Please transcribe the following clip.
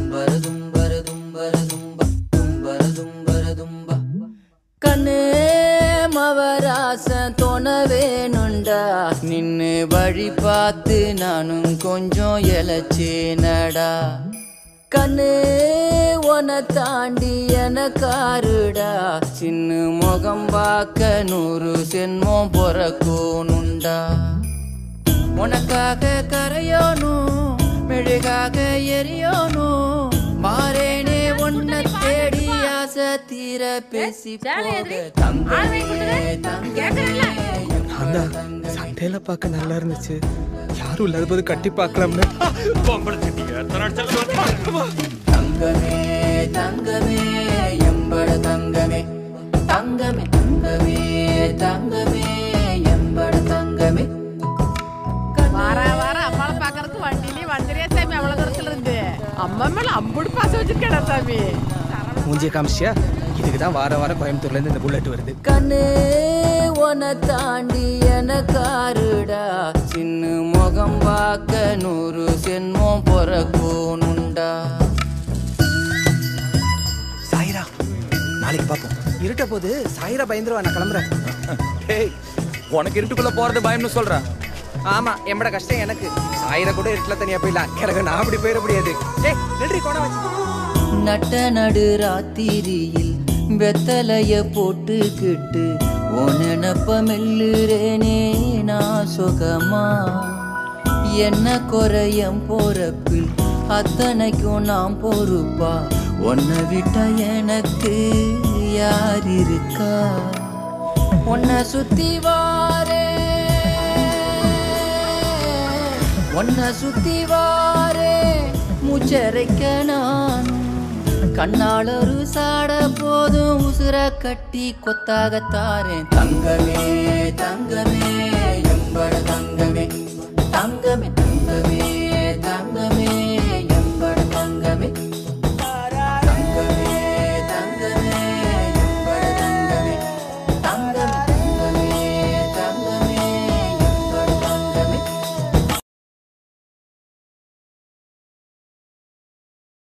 தும்பர தும்பர தும்பர தும்ப தும்பர தும்பர தும்ப கண்ணே மவராசன் தோண வேணுண்டா நின்னு வழி பார்த்து நானும் கொஞ்சம் இழைச்சேனடா கண்ணே உன தாண்டி எனக்காருடா சின்ன முகம் பார்க்க நூறு சென்மம் பொறக்கோனுண்டா உனக்காக கரையோனும் மெழுகாக எரியோனும் மாறேனே உன்னை தேடி ஆசை தீர பேசி போக தங்கமே தங்கமே அந்த சண்டையில பார்க்க நல்லா இருந்துச்சு யாரும் இல்லாத போது கட்டி பார்க்கலாம்னு தங்கமே தங்கமே எம்பட தங்கமே தங்கமே தங்கமே தங்கமே எம்பட தங்கமே வார வாரம் அம்மாவை பாக்குறதுக்கு வண்டியிலே வந்துறியா சாமி அவ்வளவு தூரத்துல இருந்து அம்மா மேல அம்புடு பாசம் வச்சிருக்கேடா சாமி மூஞ்சிய காமிச்சியா இதுக்கு தான் வார வாரம் கோயம்புத்தூர்ல இருந்து இந்த புல்லட் வருது கண்ணே உன தாண்டி எனக்காருடா சின்ன முகம் பார்க்க நூறு சென்மம் பொறக்கோனுண்டா சாயிரா நாளைக்கு பார்ப்போம் இருட்ட போது சாயிரா பயந்துருவா நான் கிளம்புறேன் டேய் உனக்கு இருட்டுக்குள்ள போறது பயம்னு சொல்றேன் ஆமா எம்மட கஷ்டம் எனக்கு சாயிரா கூட இருட்டுல தனியா போயிடலாம் எனக்கு நான் அப்படி போயிட முடியாது ஏய் நன்றி கோண வச்சு நட்ட நடு ராத்திரியில் வெத்தலைய போட்டுக்கிட்டு உனப்ப மெல்லுறேனே நான் சுகமா என்ன குறையம் போறப்பில் அத்தனைக்கும் நான் பொறுப்பா உன்னை விட்டா எனக்கு யார் இருக்கா உன்னை சுத்தி வாரே உன்னை சுத்தி வாரே மூச்சரைக்க நானும் கண்ணால் ஒரு சாட போதும் உசுர கட்டி கொத்தாக தாரேன் தங்கமே